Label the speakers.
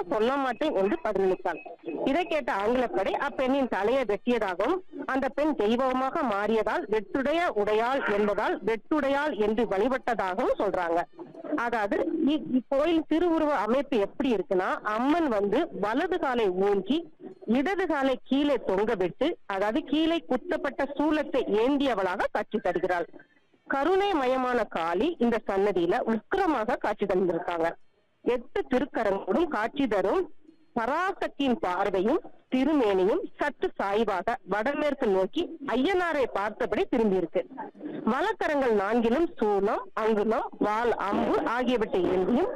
Speaker 1: சொல்ல மாட்டேன் என்று பதிலளித்தாள் இதை கேட்ட ஆங்கிலப்படை அப்பெண்ணின் தலையை வெட்டியதாகவும் அந்த பெண் தெய்வமாக மாறியதால் வெட்டுடைய உடையாள் என்பதால் வெட்டுடையாள் என்று வழிபட்டதாகவும் சொல்றாங்க அதாவது இ- இக்கோயில் திருவுருவ அமைப்பு எப்படி இருக்குன்னா அம்மன் வந்து வலது காலை ஊன்றி இடது காலை கீழே தொங்க விட்டு அதாவது கீழே குத்தப்பட்ட சூலத்தை ஏந்தியவளாக காட்சி தருகிறாள் கருணை மயமான காளி இந்த சன்னதியில உக்கிரமாக காட்சி தந்திருக்காங்க எட்டு திருக்கரங்களும் காட்சி தரும் பராசக்தியின் பார்வையும் திருமேனியும் சற்று சாய்வாக வடமேற்கு நோக்கி ஐயனாரை பார்த்தபடி திரும்பியிருக்கு வலக்கரங்கள் நான்கிலும் சூலம் அங்குலம் வாள் அம்பு ஆகியவற்றை ஏந்தியும்